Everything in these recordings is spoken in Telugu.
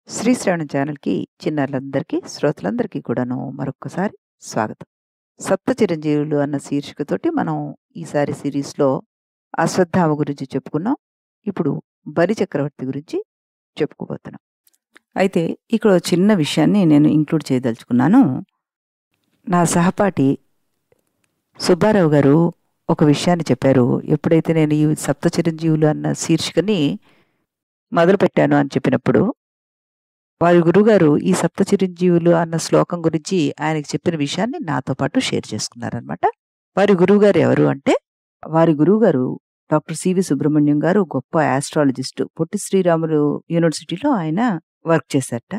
శ్రీ శ్రవణం ఛానల్‌కి చిన్నారులందరికీ, శ్రోతలందరికీ కూడాను మరొక్కసారి స్వాగతం. 'సప్త చిరంజీవులు' అన్న శీర్షికతోటి మనం ఈసారి సీరీస్‌లో అశ్వత్థామ గురించి చెప్పుకున్నాం. ఇప్పుడు బలి చక్రవర్తి గురించి చెప్పుకోబోతున్నాం. అయితే ఇక్కడ ఓ చిన్న విషయాన్ని నేను ఇంక్లూడ్ చేయదలుచుకున్నాను. నా సహపాఠి సుబ్బారావు గారు ఒక విషయాన్ని చెప్పారు. ఎప్పుడైతే నేను ఈ 'సప్త చిరంజీవులు' అన్న శీర్షికని మొదలుపెట్టాను అని చెప్పినప్పుడు వారి గురువుగారు ఈ 'సప్త చిరంజీవులు' అన్న శ్లోకం గురించి ఆయనకి చెప్పిన విషయాన్ని నాతో పాటు షేర్ చేసుకున్నారనమాట. వారి గురువుగారు ఎవరు అంటే, వారి గురువుగారు డాక్టర్ సివి సుబ్రహ్మణ్యం గారు గొప్ప యాస్ట్రాలజిస్టు. పొట్టి శ్రీరాములు యూనివర్సిటీలో ఆయన వర్క్ చేశారట.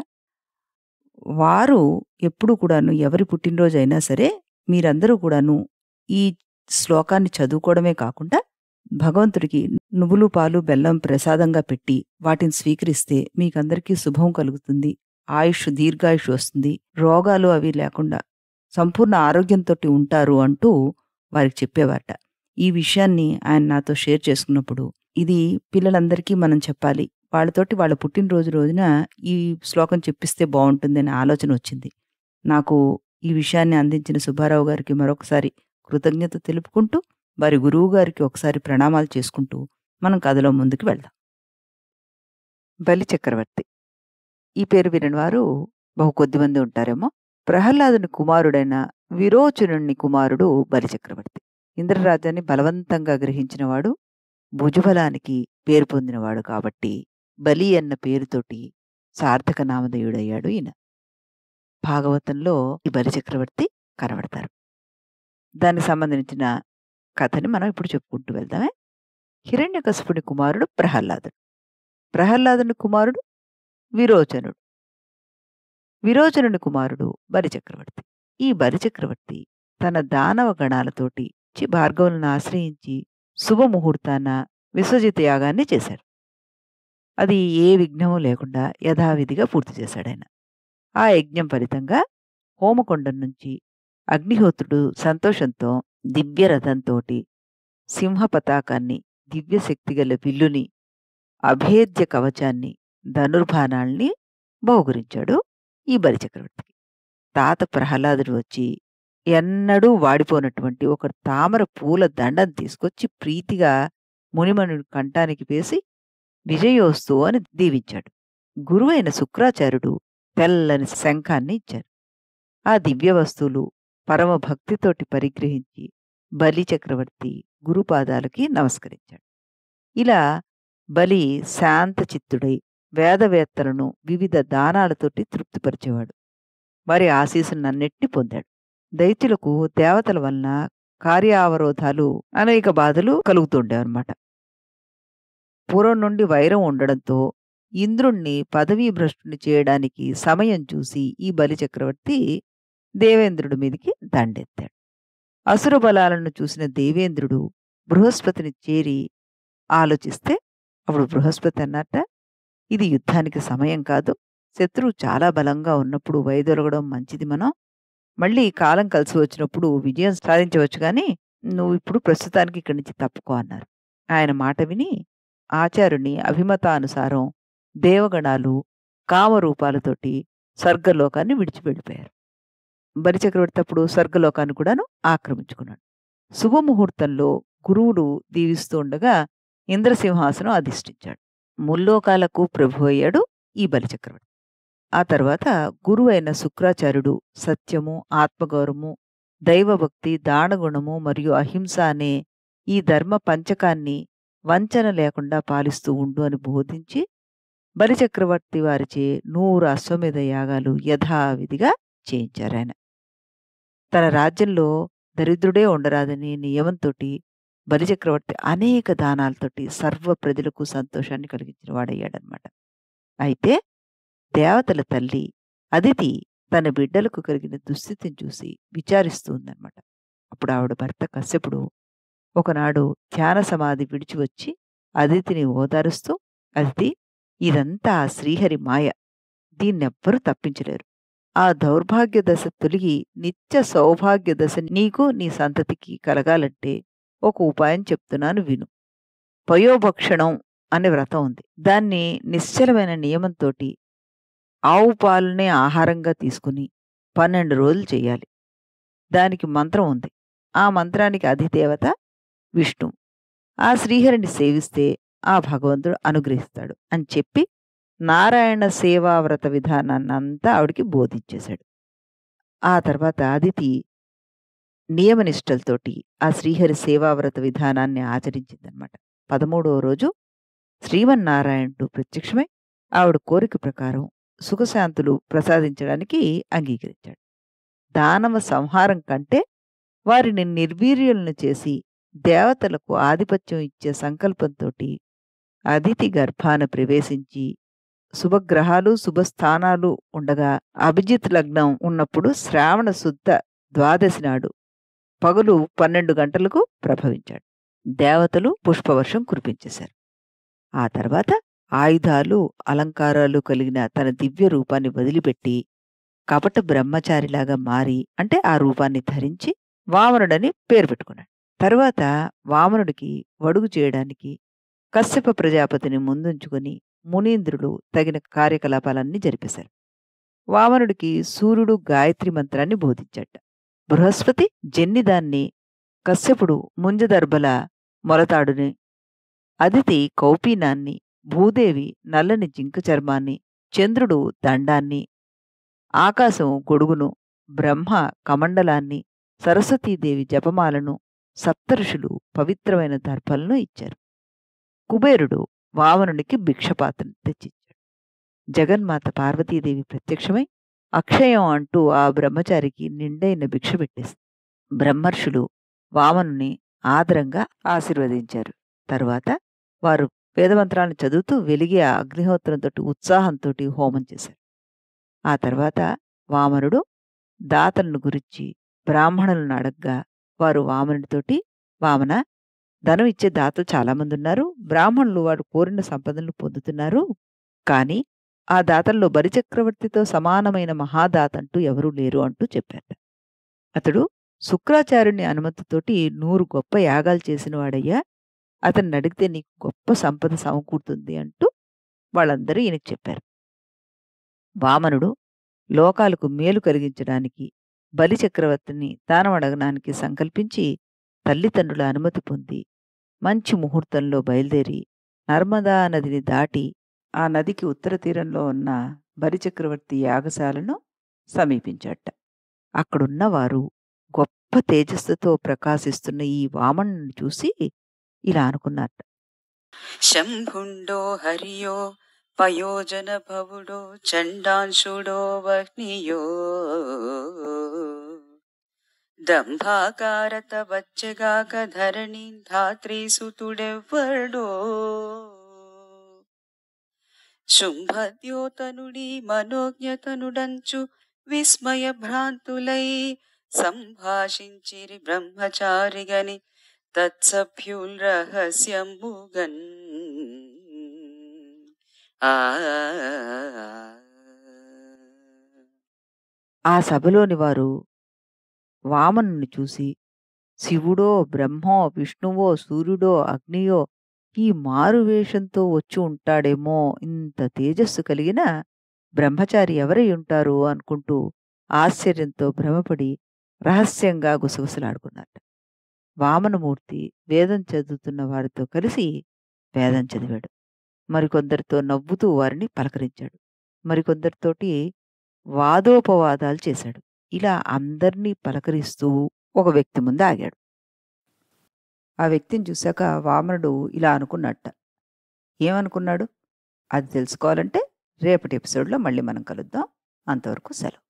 వారు ఎప్పుడు కూడాను ఎవరి పుట్టినరోజైనా సరే మీరందరూ కూడాను ఈ శ్లోకాన్ని చదువుకోవడమే కాకుండా భగవంతుడికి నువ్వులు, పాలు, బెల్లం ప్రసాదంగా పెట్టి వాటిని స్వీకరిస్తే మీకందరికీ శుభం కలుగుతుంది. ఆయుష్ దీర్ఘాయుష్ వస్తుంది. రోగాలు అవి లేకుండా సంపూర్ణ ఆరోగ్యంతోటి ఉంటారు అంటూ వారికి చెప్పేవారట. ఈ విషయాన్ని ఆయన నాతో షేర్ చేసుకున్నప్పుడు ఇది పిల్లలందరికీ మనం చెప్పాలి. వాళ్ళతోటి వాళ్ళ పుట్టినరోజు రోజున ఈ శ్లోకం చెప్పిస్తే బావుంటుందనే ఆలోచన వచ్చింది. నాకు ఈ విషయాన్ని అందించిన సుబ్బారావు గారికి మరొకసారి కృతజ్ఞత తెలుపుకుంటూ, వారి గురువుగారికి ఒకసారి ప్రణామాలు చేసుకుంటూ మనం కథలో ముందుకు వెళ్దాం. బలి చక్రవర్తి. ఈ పేరు వినని వారు బహు కొద్దిమంది ఉంటారేమో. ప్రహ్లాదుని కుమారుడైన విరోచనుని కుమారుడు బలి చక్రవర్తి. ఇంద్రరాజ్యాన్ని బలవంతంగా గ్రహించినవాడు, భుజబలానికి పేరు పొందినవాడు కాబట్టి బలి అన్న పేరుతోటి సార్థక నామధేయుడయ్యాడు ఈయన. భాగవతంలో ఈ బలి చక్రవర్తి కనబడతారు. దానికి సంబంధించిన కథని మనం ఇప్పుడు చెప్పుకుంటూ వెళ్దామే. హిరణ్యకశిపుని కుమారుడు ప్రహ్లాదుడు. ప్రహ్లాదుని కుమారుడు విరోచనుడు. విరోచనుని కుమారుడు బలి చక్రవర్తి. ఈ బలి చక్రవర్తి తన దానవ గణాలతోటి చి భార్గవులను ఆశ్రయించి శుభముహూర్తాన విశ్వజిత్ యాగాన్ని చేశాడు. అది ఏ విఘ్నము లేకుండా యథావిధిగా పూర్తి చేశాడాయన. ఆ యజ్ఞం ఫలితంగా హోమకొండం నుంచి అగ్నిహోత్రుడు సంతోషంతో దివ్య రథంతోటి సింహ పతాకాన్ని, దివ్యశక్తి గల విల్లుని, అభేద్య కవచాన్ని, ధనుర్బాణాల్ని బహుకరించాడు ఈ బలిచక్రవర్తికి. తాత ప్రహ్లాదుడు వచ్చి ఎన్నడూ వాడిపోనటువంటి ఒక తామర పూల దండను తీసుకొచ్చి ప్రీతిగా మునిమనుడి కంఠానికి వేసి విజయోస్తు అని దీవించాడు. గురువైన శుక్రాచార్యుడు తెల్లని శంఖాన్ని ఇచ్చారు. ఆ దివ్య వస్తువులు పరమ భక్తితోటి పరిగ్రహించి బలి చక్రవర్తి గురుపాదాలకి నమస్కరించాడు. ఇలా బలి శాంత చిత్తుడై వేదవేత్తలను వివిధ దానాలతోటి తృప్తిపరిచేవాడు. వారి ఆశీస్సులనన్నిటిని పొందాడు. దైత్యులకు దేవతల వలన కార్యావరోధాలు అనేక బాధలు కలుగుతుండేవన్నమాట. పూర్వం నుండి వైరం ఉండడంతో ఇంద్రుణ్ణి పదవీ భ్రష్టుని చేయడానికి సమయం చూసి ఈ బలి చక్రవర్తి దేవేంద్రుడి మీదికి దండెత్తాడు. అసుర బలాలను చూసిన దేవేంద్రుడు బృహస్పతిని చేరి ఆలోచిస్తే అప్పుడు బృహస్పతి అన్నట్ట ఇది యుద్ధానికి సమయం కాదు. శత్రువు చాలా బలంగా ఉన్నప్పుడు వైదొలగడం మంచిది మనం. మళ్ళీ కాలం కలిసి వచ్చినప్పుడు విజయం సాధించవచ్చు గాని నువ్వు ఇప్పుడు ప్రస్తుతానికి ఇక్కడి నుంచి తప్పుకో అన్నారు. ఆయన మాట విని ఆచార్యుని అభిమతానుసారం దేవగణాలు కామరూపాలతోటి స్వర్గలోకాన్ని విడిచి వెళ్ళిపోయారు. బలిచక్రవర్తి అప్పుడు స్వర్గలోకాన్ని కూడాను ఆక్రమించుకున్నాడు. శుభముహూర్తంలో గురువులు దీవిస్తూ ఉండగా ఇంద్రసింహాసనం అధిష్ఠించాడు. ముల్లోకాలకు ప్రభు అయ్యాడు ఈ బలిచక్రవర్తి. ఆ తర్వాత గురువైన శుక్రాచార్యుడు సత్యము, ఆత్మగౌరవము, దైవభక్తి, దానగుణము మరియు అహింస అనే ఈ ధర్మ పంచకాన్ని వంచన లేకుండా పాలిస్తూ ఉండు అని బోధించి బలిచక్రవర్తి వారిచే నూరు అశ్వమేధ యాగాలు యథావిధిగా చేయించారాయన. తన రాజ్యంలో దరిద్రుడే ఉండరాదనే నియమంతోటి బలిచక్రవర్తి అనేక దానాలతోటి సర్వ ప్రజలకు సంతోషాన్ని కలిగించిన వాడయ్యాడనమాట. అయితే దేవతల తల్లి అదితి తన బిడ్డలకు కలిగిన దుస్థితిని చూసి విచారిస్తూ ఉందన్నమాట. అప్పుడు ఆవిడ భర్త కశ్యపుడు ఒకనాడు ధ్యాన సమాధి విడిచి వచ్చి అదితిని ఓదారుస్తూ అదితి ఇదంతా ఆ శ్రీహరి మాయ. దీన్నెవ్వరూ తప్పించలేరు. ఆ దౌర్భాగ్య దశ తొలగి నిత్య సౌభాగ్య దశ నీకు నీ సంతతికి కలగాలంటే ఒక ఉపాయం చెప్తున్నాను విను. పయోభక్షణం అనే వ్రతం ఉంది. దాన్ని నిశ్చలమైన నియమంతోటి ఆవు పాలనే ఆహారంగా తీసుకుని 12 రోజులు చెయ్యాలి. దానికి మంత్రం ఉంది. ఆ మంత్రానికి అధిదేవత విష్ణువు. ఆ శ్రీహరిని సేవిస్తే ఆ భగవంతుడు అనుగ్రహిస్తాడు అని చెప్పి నారాయణ సేవా వ్రత విధానాన్నంతా ఆవిడకి బోధించేశాడు. ఆ తర్వాత అదితి నియమనిష్టలతోటి ఆ శ్రీహరి సేవా వ్రత విధానాన్ని ఆచరించిందనమాట. 13వ రోజు శ్రీమన్నారాయణుడు ప్రత్యక్షమై ఆవిడ కోరిక ప్రకారం సుఖశాంతులు ప్రసాదించడానికి అంగీకరించాడు. దానవ సంహారం కంటే వారిని నిర్వీర్యులను చేసి దేవతలకు ఆధిపత్యం ఇచ్చే సంకల్పంతోటి అదితి గర్భాన ప్రవేశించి శుభగ్రహాలు, శుభస్థానాలు ఉండగా అభిజిత్ లగ్నం ఉన్నప్పుడు శ్రావణ శుద్ధ ద్వాదశి నాడు పగలు 12 గంటలకు ప్రభవించాడు. దేవతలు పుష్పవర్షం కురిపించేశారు. ఆ తర్వాత ఆయుధాలు, అలంకారాలు కలిగిన తన దివ్య రూపాన్ని వదిలిపెట్టి కపట బ్రహ్మచారిలాగా మారి అంటే ఆ రూపాన్ని ధరించి వామనుడని పేరు పెట్టుకున్నాడు. తరువాత వామనుడికి వడుగు చేయడానికి కశ్యప ప్రజాపతిని ముందుంచుకొని మునీంద్రులు తగిన కార్యకలాపాలన్నీ జరిపేశారు. వామనుడికి సూర్యుడు గాయత్రి మంత్రాన్ని బోధించాట. బృహస్పతి జెన్నిదాన్ని, కశ్యపుడు ముంజదర్భల మొలతాడుని, అదితి కౌపీనాన్ని, భూదేవి నల్లని జింక చర్మాన్ని, చంద్రుడు దండాన్ని, ఆకాశం గొడుగును, బ్రహ్మ కమండలాన్ని, సరస్వతీదేవి జపమాలను, సప్తఋషులు పవిత్రమైన దర్భలను ఇచ్చారు. కుబేరుడు వామనునికి భిక్షపాత్రను తెచ్చిచ్చాడు. జగన్మాత పార్వతీదేవి ప్రత్యక్షమై అక్షయం అంటూ ఆ బ్రహ్మచారికి నిండైన భిక్ష పెట్టేసింది. బ్రహ్మర్షులు వామనుని ఆదరంగా ఆశీర్వదించారు. తరువాత వారు వేదమంత్రాలను చదువుతూ వెలిగే ఆ అగ్నిహోత్రంతోటి ఉత్సాహంతోటి హోమం చేశారు. ఆ తర్వాత వామనుడు దాతలను గురించి బ్రాహ్మణులను అడగ్గా వారు వామనుడితోటి వామన ధనం ఇచ్చే దాతలు చాలామంది ఉన్నారు. బ్రాహ్మణులు వారు కోరిన సంపదలను పొందుతున్నారు. కానీ ఆ దాతల్లో బలిచక్రవర్తితో సమానమైన మహాదాతంటూ ఎవరూ లేరు అంటూ చెప్పారట. అతడు శుక్రాచార్యుని అనుమతితోటి 100 గొప్ప యాగాలు చేసినవాడయ్యా. అతన్నడిగితే నీకు గొప్ప సంపద సమకూరుతుంది అంటూ వాళ్ళందరూ ఈయనకి చెప్పారు. వామనుడు లోకాలకు మేలు కలిగించడానికి బలిచక్రవర్తిని దానం అడగడానికి సంకల్పించి తల్లిదండ్రుల అనుమతి పొంది మంచి ముహూర్తంలో బయలుదేరి నర్మదా నదిని దాటి ఆ నదికి ఉత్తర తీరంలో ఉన్న బలిచక్రవర్తి యాగశాలను సమీపించాట. అక్కడున్న వారు గొప్ప తేజస్సుతో ప్రకాశిస్తున్న ఈ వామనుని చూసి ఇలా అనుకున్నారట. శంభుండో హరియో పయోజన భవుడో చండాంశుడో వహ్నియో దంభాకారత వచ్చగాక ధరణి ధాత్రీసుతుడెవ్వడో శుంభద్యోతనుడి మనోజ్ఞతనుడంచు విస్మయ భ్రాంతులై సంభాషించిరి బ్రహ్మచారిగని తత్సభ్యుల్ రహస్యంబుగన్ ఆ ఆ సభలోని వారు వామనుని చూసి శివుడో, బ్రహ్మో, విష్ణువో, సూర్యుడో, అగ్నియో ఈ మారువేషంతో వచ్చి ఉంటాడేమో ఇంత తేజస్సు కలిగిన బ్రహ్మచారి ఎవరై ఉంటారు అనుకుంటూ ఆశ్చర్యంతో భ్రమపడి రహస్యంగా గుసగుసలాడుకున్నారట. వామనమూర్తి వేదం చదువుతున్న వారితో కలిసి వేదం చదివాడు. మరికొందరితో నవ్వుతూ వారిని పలకరించాడు. మరికొందరితోటి వాదోపవాదాలు చేశాడు. ఇలా అందర్నీ పలకరిస్తూ ఒక వ్యక్తి ముందు ఆగాడు. ఆ వ్యక్తిని చూశాక వామనుడు ఇలా అనుకున్నట్ట. ఏమనుకున్నాడు? అది తెలుసుకోవాలంటే రేపటి ఎపిసోడ్‌లో మళ్ళీ మనం కలుద్దాం. అంతవరకు సెలవు.